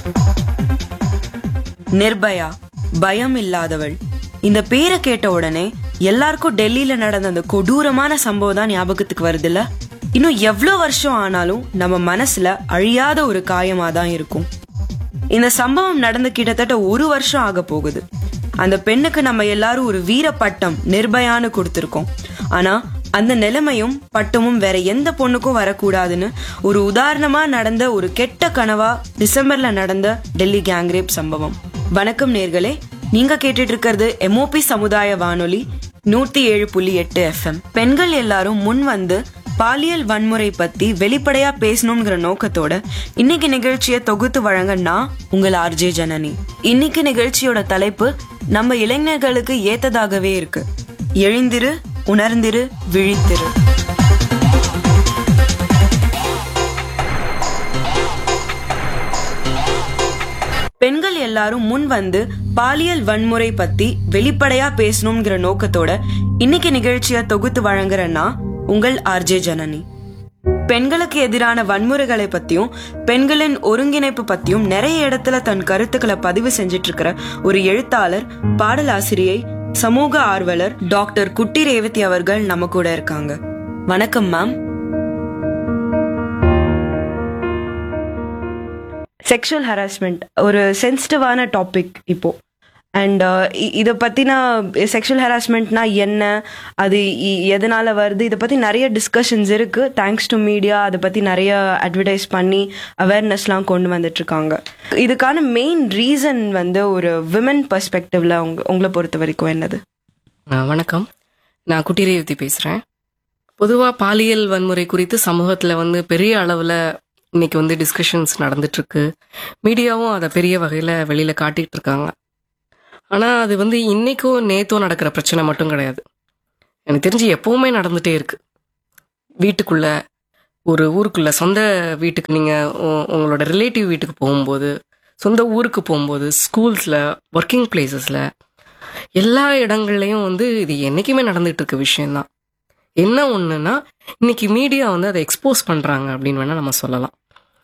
நிர்பயா பயம் இல்லாதவள் இந்த பேரை கேட்ட உடனே எல்லாருக்கும் டெல்லியில நடந்த அந்த கொடூரமான சம்பவம் தான் ஞாபகத்துக்கு வருதுல்ல இன்னும் எவ்வளோ வருஷம் ஆனாலும் நம்ம மனசுல அழியாத ஒரு காயமா தான் இருக்கும் இந்த சம்பவம் நடந்து கிட்டத்தட்ட ஒரு வருஷம் ஆக போகுது அந்த பெண்ணுக்கு நம்ம எல்லாரும் ஒரு வீர பட்டம் நிர்பயான்னு கொடுத்துருக்கோம் ஆனா அந்த நிலைமையும் பட்டமும் வேற எந்த பொண்ணுக்கும் வரக்கூடாதுன்னு ஒரு உதாரணமா நடந்த ஒரு கெட்ட கனவா டிசம்பர்ல நடந்த டெல்லி கேங்ரேப் சம்பவம் வணக்கம் நேர்களே நீங்க கேட்டுட்டு இருக்கிறது எம்ஓபி சமுதாய வானொலி நூத்தி ஏழு புள்ளி எட்டு எஃப்எம் பெண்கள் எல்லாரும் முன் வந்து பாலியல் வன்முறை பத்தி வெளிப்படையா பேசணுங்கிற நோக்கத்தோட இன்னைக்கு நிகழ்ச்சியை தொகுத்து வழங்க நான் உங்கள் ஆர்ஜே ஜனனி இன்னைக்கு நிகழ்ச்சியோட தலைப்பு நம்ம இளைஞர்களுக்கு ஏத்ததாகவே இருக்கு எழுந்திரு உணர்ந்திரு விழித்திரு பெண்கள் எல்லாரும் முன் வந்து பாலியல் வன்முறை பத்தி வெளிப்படையா பேசணுங்கிற நோக்கத்தோட இன்னைக்கு நிகழ்ச்சியை தொகுத்து வழங்குறேன்னா உங்கள் ஆர்ஜே ஜனனி பெண்களுக்கு எதிரான வன்முறைகளை பத்தியும் பெண்களின் ஒருங்கிணைப்பு பத்தியும் நிறைய இடத்துல தன் கருத்துக்களை பதிவு செஞ்சிட்டு இருக்கிற ஒரு எழுத்தாளர் பாடலாசிரியை சமூக ஆர்வலர் டாக்டர் குட்டி ரேவதி அவர்கள் நம்ம கூட இருக்காங்க வணக்கம் மேம் செக்ஷுவல் ஹராஸ்மெண்ட் ஒரு சென்சிட்டிவான டாபிக் இப்போ அண்ட் இதை பற்றின செக்ஷுவல் ஹராஸ்மெண்ட்னா என்ன அது இ- எதனால வருது இதை பற்றி நிறைய டிஸ்கஷன்ஸ் இருக்கு தேங்க்ஸ் டு மீடியா அதை பற்றி நிறைய அட்வர்டைஸ் பண்ணி அவேர்னஸ்லாம் கொண்டு வந்துட்டு இருக்காங்க இதுக்கான மெயின் ரீசன் வந்து ஒரு விமன் பர்ஸ்பெக்டிவ்ல உங்க உங்களை பொறுத்த வரைக்கும் என்னது ஆ, வணக்கம் நான் குட்டி ரேவதி பேசுகிறேன் பொதுவாக பாலியல் வன்முறை குறித்து சமூகத்தில் வந்து பெரிய அளவில் இன்னைக்கு வந்து டிஸ்கஷன்ஸ் நடந்துட்டுருக்கு மீடியாவும் அதை பெரிய வகையில் வெளியில் காட்டிகிட்டு இருக்காங்க ஆனால் அது வந்து இன்னைக்கும் நேத்தோ நடக்கிற பிரச்சனை மட்டும் கிடையாது எனக்கு தெரிஞ்சு எப்பவுமே நடந்துகிட்டே இருக்கு வீட்டுக்குள்ள ஒரு ஊருக்குள்ள சொந்த வீட்டுக்கு நீங்கள் உங்களோட ரிலேட்டிவ் வீட்டுக்கு போகும்போது சொந்த ஊருக்கு போகும்போது ஸ்கூல்ஸில் ஒர்க்கிங் பிளேசஸில் எல்லா இடங்கள்லையும் வந்து இது என்னைக்குமே நடந்துட்டு இருக்க விஷயம்தான் என்ன ஒன்றுனா இன்னைக்கு மீடியா வந்து அதை எக்ஸ்போஸ் பண்ணுறாங்க அப்படின்னு வேணால் நம்ம சொல்லலாம்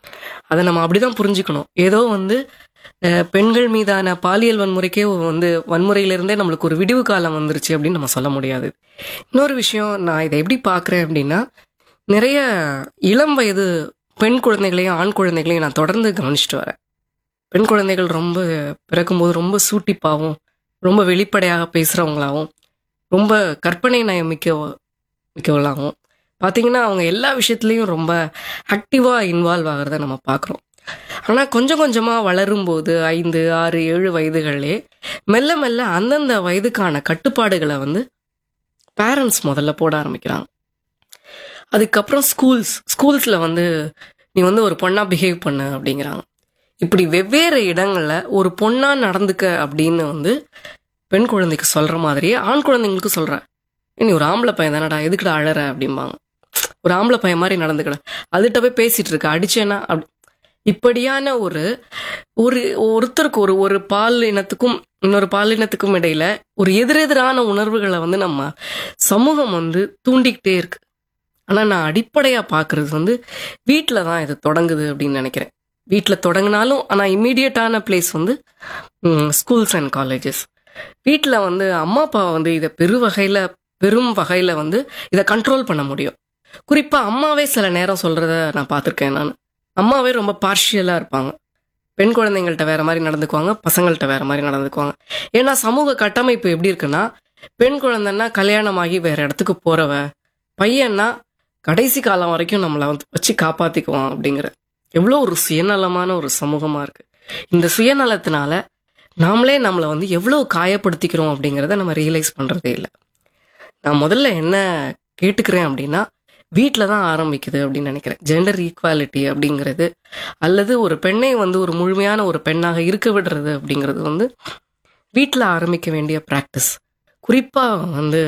அதை நம்ம அப்படிதான் புரிஞ்சுக்கணும் ஏதோ வந்து அஹ், பெண்கள் மீதான பாலியல் வன்முறைக்கே வந்து வன்முறையிலிருந்தே நம்மளுக்கு ஒரு விடிவு காலம் வந்துருச்சு அப்படின்னு நம்ம சொல்ல முடியாது இன்னொரு விஷயம் நான் இதை எப்படி பார்க்குறேன் அப்படின்னா நிறைய இளம் வயது பெண் குழந்தைகளையும் ஆண் குழந்தைகளையும் நான் தொடர்ந்து கவனிச்சிட்டு வரேன் பெண் குழந்தைகள் ரொம்ப பிறக்கும்போது ரொம்ப சூட்டிப்பாகவும் ரொம்ப வெளிப்படையாக பேசுகிறவங்களாகவும் ரொம்ப கற்பனை நயம் மிக்க மிக்கவளாகவும் பார்த்தீங்கன்னா அவங்க எல்லா விஷயத்துலேயும் ரொம்ப ஆக்டிவாக இன்வால்வ் ஆகிறத நம்ம பார்க்குறோம் ஆனால் கொஞ்சம் கொஞ்சமாக வளரும்போது ஐந்து ஆறு ஏழு வயதுகளே மெல்ல மெல்ல அந்தந்த வயதுக்கான கட்டுப்பாடுகளை வந்து பேரண்ட்ஸ் முதல்ல போட ஆரம்பிக்கிறாங்க அதுக்கப்புறம் ஸ்கூல்ஸ் ஸ்கூல்ஸில் வந்து நீ வந்து ஒரு பொண்ணாக பிஹேவ் பண்ணு அப்படிங்கிறாங்க இப்படி வெவ்வேறு இடங்களில் ஒரு பொண்ணா நடந்துக்க அப்படின்னு வந்து பெண் குழந்தைக்கு சொல்கிற மாதிரியே ஆண் குழந்தைங்களுக்கு சொல்கிற நீ ஒரு ஆம்பளை பையன் தானடா எதுக்குடா அழற அப்படிம்பாங்க ஒரு ஆம்பளை பையன் மாதிரி நடந்துக்கட அதுகிட்ட போய் பேசிட்டு இருக்க அடிச்சேன்னா அப்படி இப்படியான ஒரு ஒரு ஒருத்தருக்கு ஒரு ஒரு பால் இனத்துக்கும் இன்னொரு பால் இனத்துக்கும் இடையில ஒரு எதிரெதிரான உணர்வுகளை வந்து நம்ம சமூகம் வந்து தூண்டிக்கிட்டே இருக்கு ஆனா நான் அடிப்படையா பார்க்கிறது வந்து வீட்டில் தான் இது தொடங்குது அப்படின்னு நினைக்கிறேன் வீட்டில் தொடங்கினாலும் ஆனால் இம்மீடியட்டான பிளேஸ் வந்து ஸ்கூல்ஸ் அண்ட் காலேஜஸ் வீட்டில் வந்து அம்மா அப்பா வந்து இதை பெரு வகையில் பெரும் வகையில் வந்து இதை கண்ட்ரோல் பண்ண முடியும் குறிப்பாக அம்மாவே சில நேரம் சொல்கிறத நான் பார்த்துருக்கேன் நான் அம்மாவே ரொம்ப பார்ஷியலாக இருப்பாங்க பெண் குழந்தைங்கள்ட்ட வேற மாதிரி நடந்துக்குவாங்க பசங்கள்ட்ட வேற மாதிரி நடந்துக்குவாங்க ஏன்னா சமூக கட்டமைப்பு எப்படி இருக்குன்னா பெண் குழந்தைன்னா கல்யாணமாகி வேற இடத்துக்கு போறவ பையன்னா கடைசி காலம் வரைக்கும் நம்மளை வந்து வச்சு காப்பாத்திக்குவான் அப்படிங்கிற எவ்வளோ ஒரு சுயநலமான ஒரு சமூகமா இருக்கு இந்த சுயநலத்தினால நாமளே நம்மளை வந்து எவ்வளோ காயப்படுத்திக்கிறோம் அப்படிங்கிறத நம்ம ரியலைஸ் பண்றதே இல்லை நான் முதல்ல என்ன கேட்டுக்கிறேன் அப்படின்னா வீட்டில் தான் ஆரம்பிக்குது அப்படின்னு நினைக்கிறேன் ஜெண்டர் ஈக்குவாலிட்டி அப்படிங்கிறது அல்லது ஒரு பெண்ணை வந்து ஒரு முழுமையான ஒரு பெண்ணாக இருக்க விடுறது அப்படிங்கிறது வந்து வீட்டில் ஆரம்பிக்க வேண்டிய ப்ராக்டிஸ் குறிப்பாக வந்து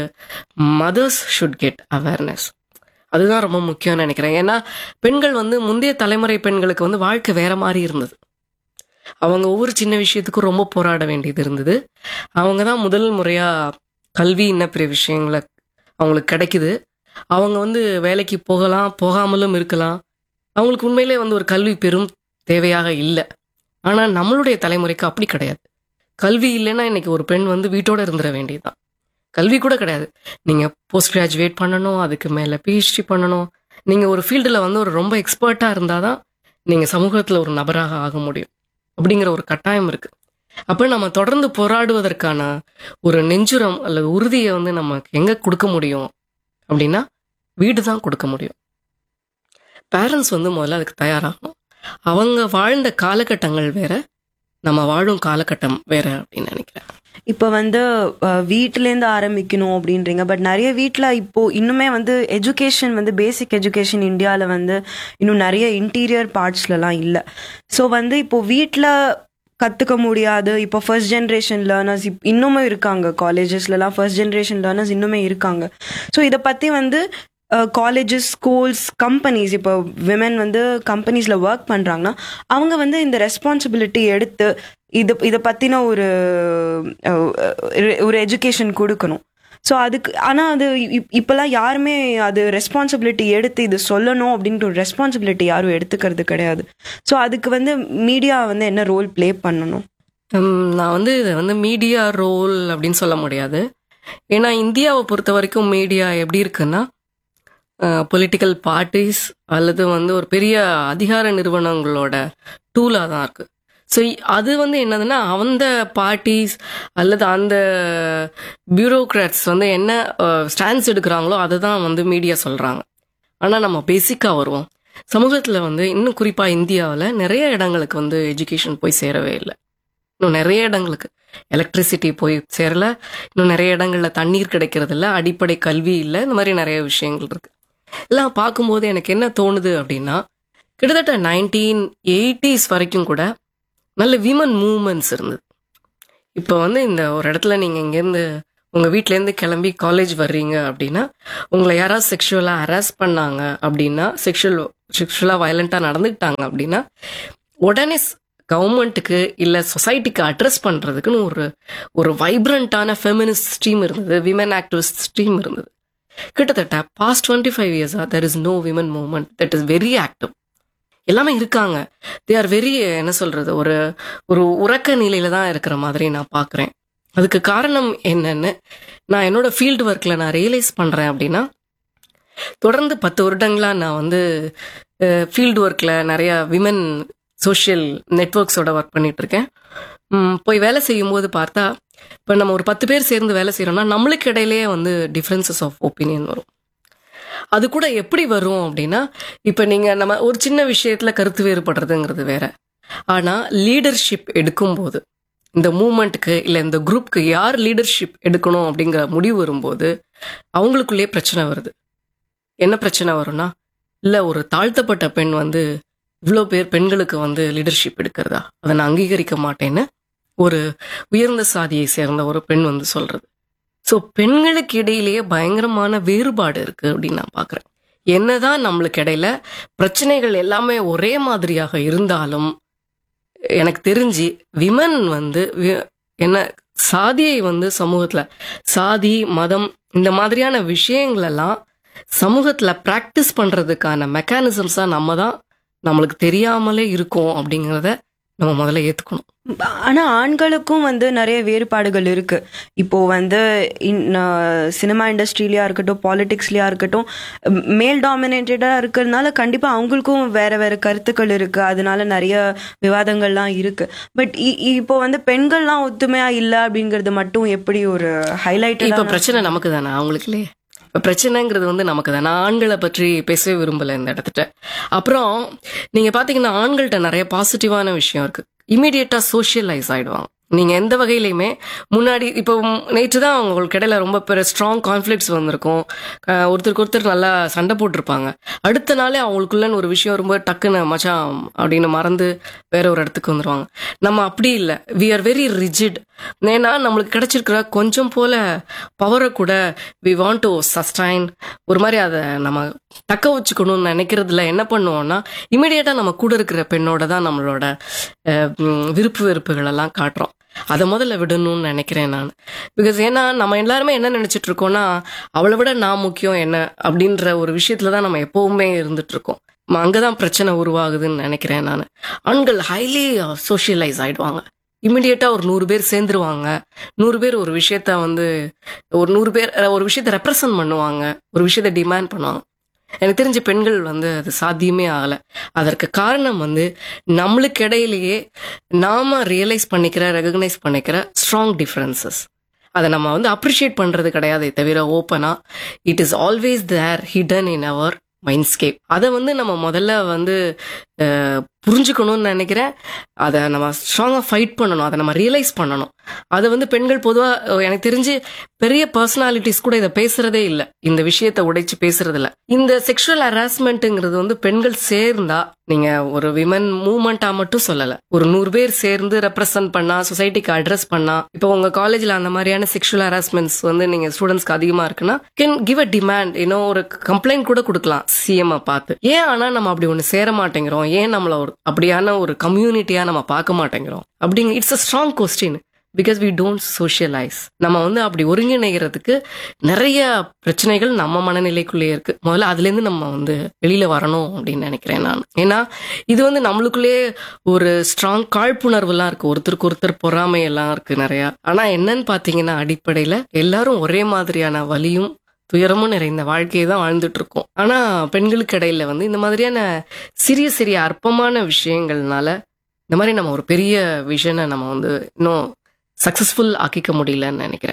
மதர்ஸ் ஷுட் கெட் அவேர்னஸ் அதுதான் ரொம்ப முக்கியம்னு நினைக்கிறேன் ஏன்னா பெண்கள் வந்து முந்தைய தலைமுறை பெண்களுக்கு வந்து வாழ்க்கை வேற மாதிரி இருந்தது அவங்க ஒவ்வொரு சின்ன விஷயத்துக்கும் ரொம்ப போராட வேண்டியது இருந்தது அவங்க தான் முதல் முறையாக கல்வி இன்ன பிற விஷயங்களை அவங்களுக்கு கிடைக்குது அவங்க வந்து வேலைக்கு போகலாம் போகாமலும் இருக்கலாம் அவங்களுக்கு உண்மையிலே வந்து ஒரு கல்வி பெரும் தேவையாக இல்லை ஆனா நம்மளுடைய தலைமுறைக்கு அப்படி கிடையாது கல்வி இல்லைன்னா இன்னைக்கு ஒரு பெண் வந்து வீட்டோட இருந்துட வேண்டியதுதான் கல்வி கூட கிடையாது நீங்க போஸ்ட் கிராஜுவேட் பண்ணணும் அதுக்கு மேல பிஹெச்டி பண்ணணும் நீங்க ஒரு ஃபீல்டில் வந்து ஒரு ரொம்ப எக்ஸ்பர்ட்டா இருந்தாதான் நீங்க சமூகத்துல ஒரு நபராக ஆக முடியும் அப்படிங்கிற ஒரு கட்டாயம் இருக்கு அப்ப நம்ம தொடர்ந்து போராடுவதற்கான ஒரு நெஞ்சுரம் அல்லது உறுதியை வந்து நமக்கு எங்க கொடுக்க முடியும் அப்படின்னா வீடு தான் கொடுக்க முடியும் பேரண்ட்ஸ் வந்து முதல்ல அதுக்கு தயாராகணும் அவங்க வாழ்ந்த காலகட்டங்கள் வேற நம்ம வாழும் காலகட்டம் வேற அப்படின்னு நினைக்கிறேன் இப்போ வந்து அஹ், வீட்டிலேருந்து ஆரம்பிக்கணும் அப்படின்றீங்க பட் நிறைய வீட்டில் இப்போ இன்னுமே வந்து எஜுகேஷன் வந்து பேசிக் எஜுகேஷன் இந்தியாவில் வந்து இன்னும் நிறைய இன்டீரியர் பார்ட்ஸ்லலாம் இல்லை ஸோ வந்து இப்போ வீட்டில் கற்றுக்க முடியாது இப்போ ஃபர்ஸ்ட் ஜென்ரேஷன் லேர்னர்ஸ் இப் இன்னுமே இருக்காங்க காலேஜஸ்லலாம் ஃபர்ஸ்ட் ஜென்ரேஷன் லேர்னர்ஸ் இன்னுமே இருக்காங்க ஸோ இதை பற்றி வந்து காலேஜஸ் ஸ்கூல்ஸ் கம்பெனிஸ் இப்போ விமன் வந்து கம்பெனிஸில் ஒர்க் பண்ணுறாங்கன்னா அவங்க வந்து இந்த ரெஸ்பான்சிபிலிட்டி எடுத்து இது இதை பற்றின ஒரு அஹ், ஒரு எஜுகேஷன் கொடுக்கணும் ஸோ அதுக்கு ஆனால் அது இப்- இப்போல்லாம் யாருமே அது ரெஸ்பான்சிபிலிட்டி எடுத்து இது சொல்லணும் அப்படின்ட்டு ஒரு ரெஸ்பான்சிபிலிட்டி யாரும் எடுத்துக்கிறது கிடையாது ஸோ அதுக்கு வந்து மீடியா வந்து என்ன ரோல் ப்ளே பண்ணணும் உம், நான் வந்து இதை வந்து மீடியா ரோல் அப்படின்னு சொல்ல முடியாது ஏன்னா இந்தியாவை பொறுத்த வரைக்கும் மீடியா எப்படி இருக்குன்னா பொலிட்டிக்கல் பார்ட்டிஸ் அல்லது வந்து ஒரு பெரிய அதிகார நிறுவனங்களோட டூலாக தான் இருக்கு ஸோ அது வந்து என்னதுன்னா அந்த பார்ட்டிஸ் அல்லது அந்த பியூரோக்ராட்ஸ் வந்து என்ன ஸ்டாண்ட்ஸ் எடுக்கிறாங்களோ அதை தான் வந்து மீடியா சொல்கிறாங்க ஆனால் நம்ம பேசிக்காக வருவோம் சமூகத்தில் வந்து இன்னும் குறிப்பாக இந்தியாவில் நிறைய இடங்களுக்கு வந்து எஜுகேஷன் போய் சேரவே இல்லை இன்னும் நிறைய இடங்களுக்கு எலக்ட்ரிசிட்டி போய் சேரல இன்னும் நிறைய இடங்கள்ல தண்ணீர் கிடைக்கிறது இல்ல அடிப்படை கல்வி இல்லை இந்த மாதிரி நிறைய விஷயங்கள் இருக்கு எல்லாம் பார்க்கும்போது எனக்கு என்ன தோணுது அப்படின்னா கிட்டத்தட்ட நைன்டீன் எயிட்டிஸ் வரைக்கும் கூட நல்ல விமன் மூமெண்ட்ஸ் இருந்தது இப்போ வந்து இந்த ஒரு இடத்துல நீங்கள் இங்கேருந்து உங்கள் வீட்டிலேருந்து கிளம்பி காலேஜ் வர்றீங்க அப்படின்னா உங்களை யாராவது செக்ஷுவலாக ஹராஸ் பண்ணாங்க அப்படின்னா செக்ஷுவல் செக்ஷுவலாக வயலண்ட்டாக நடந்துக்கிட்டாங்க அப்படின்னா உடனே கவர்மெண்ட்டுக்கு இல்லை சொசைட்டிக்கு அட்ரஸ் பண்ணுறதுக்குன்னு ஒரு ஒரு வைப்ரண்ட்டான ஃபெமினிஸ்ட் ஸ்ட்ரீம் இருந்தது விமன் ஆக்டிவிஸ்ட் ஸ்ட்ரீம் இருந்தது கிட்டத்தட்ட பாஸ்ட் டுவெண்ட்டி ஃபைவ் இயர்ஸாக there is no women movement that is very active எல்லாமே இருக்காங்க தே ஆர் வெரி என்ன சொல்றது ஒரு ஒரு உறக்க நிலையில தான் இருக்கிற மாதிரி நான் பார்க்குறேன் அதுக்கு காரணம் என்னன்னு நான் என்னோட ஃபீல்டு ஒர்க்கில் நான் ரியலைஸ் பண்ணுறேன் அப்படின்னா தொடர்ந்து பத்து வருடங்களா நான் வந்து ஃபீல்டு ஒர்க்கில் நிறைய விமன் சோஷியல் நெட்ஒர்க்ஸோட ஒர்க் பண்ணிட்டு இருக்கேன் ம், போய் வேலை செய்யும்போது பார்த்தா இப்போ நம்ம ஒரு பத்து பேர் சேர்ந்து வேலை செய்கிறோம்னா நம்மளுக்கு இடையிலேயே வந்து டிஃப்ரென்சஸ் ஆஃப் ஒப்பீனியன் வரும் அது கூட எப்படி வரும் அப்படின்னா இப்போ நீங்கள் நம்ம ஒரு சின்ன விஷயத்தில் கருத்து வேறுபடுறதுங்கிறது வேற ஆனால் லீடர்ஷிப் எடுக்கும்போது இந்த மூமெண்ட்டுக்கு இல்லை இந்த குரூப்க்கு யார் லீடர்ஷிப் எடுக்கணும் அப்படிங்கிற முடிவு வரும்போது அவங்களுக்குள்ளேயே பிரச்சனை வருது என்ன பிரச்சனை வரும்னா இல்லை ஒரு தாழ்த்தப்பட்ட பெண் வந்து இவ்வளோ பேர் பெண்களுக்கு வந்து லீடர்ஷிப் எடுக்கிறதா அதை நான் அங்கீகரிக்க மாட்டேன்னு ஒரு உயர்ந்த சாதியை சேர்ந்த ஒரு பெண் வந்து சொல்றது ஸோ பெண்களுக்கு இடையிலேயே பயங்கரமான வேறுபாடு இருக்கு அப்படின்னு நான் பார்க்குறேன் என்னதான் நம்மளுக்கு இடையில பிரச்சனைகள் எல்லாமே ஒரே மாதிரியாக இருந்தாலும் எனக்கு தெரிஞ்சு விமன் வந்து வி- என்ன சாதியை வந்து சமூகத்துல சாதி மதம் இந்த மாதிரியான விஷயங்கள் எல்லாம் சமூகத்துல பிராக்டிஸ் பண்றதுக்கான மெக்கானிசம்ஸா நம்ம தான் நம்மளுக்கு தெரியாமலே இருக்கோம் அப்படிங்கிறத நம்ம முதல்ல ஏத்துக்கணும் ஆனா ஆண்களுக்கும் வந்து நிறைய வேறுபாடுகள் இருக்கு இப்போ வந்து சினிமா இண்டஸ்ட்ரியிலயா இருக்கட்டும் பாலிடிக்ஸ்லயா இருக்கட்டும் மேல் டாமினேட்டடா இருக்கிறதுனால கண்டிப்பா அவங்களுக்கும் வேற வேற கருத்துக்கள் இருக்கு அதனால நிறைய விவாதங்கள்லாம் இருக்கு பட் இப்போ வந்து பெண்கள்லாம் ஒத்துமையா இல்ல அப்படிங்கறது மட்டும் எப்படி ஒரு ஹைலைட் இப்ப பிரச்சனை நமக்கு தானே அவங்களுக்கு இல்லையே இப்ப பிரச்சனைங்கிறது வந்து நமக்கு தான் நான் ஆண்களை பற்றி பேசவே விரும்பல இந்த இடத்துல அப்புறம் நீங்க பாத்தீங்கன்னா ஆண்கள்ட்ட நிறைய பாசிட்டிவான விஷயம் இருக்கு இமீடியட்டா சோஷியலைஸ் ஆயிடுவாங்க நீங்க எந்த வகையிலையுமே முன்னாடி இப்போ நேற்று தான் அவங்களுக்கு இடையில ரொம்ப பெரிய ஸ்ட்ராங் கான்ஃபிளிக்ஸ் வந்திருக்கும் அஹ் ஒருத்தருக்கு ஒருத்தர் நல்லா சண்டை போட்டிருப்பாங்க அடுத்த நாளே அவங்களுக்குள்ளன்னு ஒரு விஷயம் ரொம்ப டக்குன்னு மச்சான் அப்படின்னு மறந்து வேற ஒரு இடத்துக்கு வந்துருவாங்க நம்ம அப்படி இல்லை வி ஆர் வெரி ரிஜிட் ஏன்னா நம்மளுக்கு கிடைச்சிருக்கிற கொஞ்சம் போல பவரை கூட வி வாண்ட் டு சஸ்டைன் ஒரு மாதிரி அதை நம்ம தக்க வச்சுக்கணும்னு நினைக்கிறதுல என்ன பண்ணுவோம்னா இமீடியட்டா நம்ம கூட இருக்கிற பெண்ணோட தான் நம்மளோட அஹ், உம், விருப்பு வெறுப்புகள் எல்லாம் காட்டுறோம் அதை முதல்ல விடணும்னு நினைக்கிறேன் நான் பிகாஸ் ஏன்னா நம்ம எல்லாருமே என்ன நினைச்சிட்டு இருக்கோம்னா அவளை விட நான் முக்கியம் என்ன அப்படின்ற ஒரு விஷயத்துல தான் நம்ம எப்பவுமே இருந்துட்டு இருக்கோம் ம- அங்கதான் பிரச்சனை உருவாகுதுன்னு நினைக்கிறேன் நான் ஆண்கள் ஹைலி சோஷியலைஸ் ஆயிடுவாங்க இமிடியேட்டா ஒரு நூறு பேர் சேர்ந்துருவாங்க நூறு பேர் ஒரு விஷயத்த வந்து ஒரு நூறு பேர் அஹ், ஒரு விஷயத்த ரெப்ரசன்ட் பண்ணுவாங்க ஒரு விஷயத்த டிமாண்ட் பண்ணுவாங்க எனக்கு தெரிஞ்ச பெண்கள் வந்து அது சாத்தியமே ஆகலை அதற்கு காரணம் வந்து நம்மளுக்கு இடையிலேயே நாம ரியலைஸ் பண்ணிக்கிற ரெகக்னைஸ் பண்ணிக்கிற ஸ்ட்ராங் டிஃப்ரென்சஸ் அதை நம்ம வந்து அப்ரிஷியேட் பண்றது கிடையாதே தவிர ஓப்பனா it is always there hidden in our mindscape அதை வந்து நம்ம முதல்ல வந்து அஹ், புரிஞ்சுக்கணும்னு நினைக்கிறேன் அதை நம்ம ஸ்ட்ராங்காக ஃபைட் பண்ணணும் அதை நம்ம ரியலைஸ் பண்ணணும் அதை வந்து பெண்கள் பொதுவாக எனக்கு தெரிஞ்சு பெரிய பர்சனாலிட்டிஸ் கூட இதை பேசுறதே இல்லை இந்த விஷயத்தை உடைச்சு பேசுறது இல்ல இந்த செக்ஷுவல் ஹராஸ்மெண்ட்டுங்கிறது வந்து பெண்கள் சேர்ந்தா நீங்க ஒரு விமன் மூவ்மெண்டா மட்டும் சொல்லல ஒரு நூறு பேர் சேர்ந்து ரெப்ரசன்ட் பண்ணா சொசைட்டிக்கு அட்ரஸ் பண்ணா இப்போ உங்க காலேஜ்ல அந்த மாதிரியான செக்ஷுவல் ஹராஸ்மெண்ட்ஸ் வந்து நீங்க ஸ்டூடெண்ட்ஸ்க்கு அதிகமா இருக்குன்னா கேன் கிவ் அ டிமாண்ட் இன்னும் ஒரு கம்ப்ளைண்ட் கூட கொடுக்கலாம் சிஎம் பார்த்து ஏன் ஆனா நம்ம அப்படி ஒண்ணு சேர மாட்டேங்கிறோம் ஏன் நம்மள ஒரு அப்படியான ஒரு கம்யூனிட்டியா நம்ம பார்க்க மாட்டேங்கிறோம் அப்படிங்க it's a strong question because we don't socialise நம்ம வந்து அப்படி ஒருங்கிணைகிறதுக்கு நிறைய பிரச்சனைகள் நம்ம மனநிலைக்குள்ளேயே இருக்கு முதல்ல அதுல இருந்து நம்ம வந்து வெளியில வரணும் அப்படின்னு நினைக்கிறேன் நான் ஏன்னா இது வந்து நம்மளுக்குள்ளேயே ஒரு ஸ்ட்ராங் காழ்ப்புணர்வுலாம் இருக்கு ஒருத்தருக்கு ஒருத்தர் பொறாமை எல்லாம் இருக்கு நிறைய ஆனா என்னன்னு பாத்தீங்கன்னா அடிப்படையில எல்லாரும் ஒரே மாதிரியான வலியும் துயரமும் நிறைந்த வாழ்க்கையை தான் வாழ்ந்துட்டு இருக்கோம் ஆனா பெண்களுக்கு இடையில வந்து இந்த மாதிரியான சிறிய சிறிய அற்பமான விஷயங்கள்னால இந்த மாதிரி நம்ம ஒரு பெரிய விஷனை நம்ம வந்து இன்னும் சக்சஸ்ஃபுல் ஆக்கிக்க முடியலன்னு நினைக்கிறேன்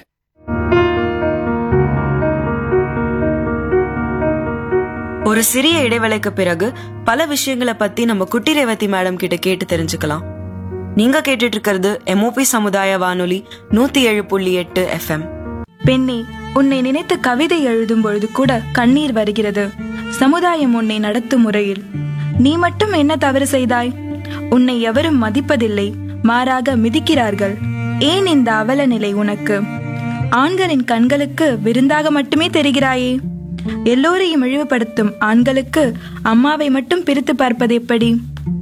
ஒரு சிறிய இடைவேளைக்கு பிறகு பல விஷயங்களை பத்தி நம்ம குட்டி ரேவதி மேடம் கிட்ட கேட்டு தெரிஞ்சுக்கலாம் நீங்க கேட்டுட்டு இருக்கிறது எம்ஓபி சமுதாய வானொலி நூத்தி ஏழு புள்ளி எட்டு எஃப்எம் பெண்ணே உன்னை நினைத்து கவிதை எழுதும் பொழுது கூட கண்ணீர் வருகிறது சமுதாயம் உன்னை நடத்தும் முறையில் நீ மட்டும் என்ன தவறு செய்தாய் உன்னை எவரும் மதிப்பதில்லை மாறாக மிதிக்கிறார்கள் ஏன் இந்த அவல நிலை உனக்கு ஆண்களின் கண்களுக்கு விருந்தாக மட்டுமே தெரிகிறாயே எல்லோரையும் இழிவுபடுத்தும் ஆண்களுக்கு அம்மாவை மட்டும் பிரித்து பார்ப்பது எப்படி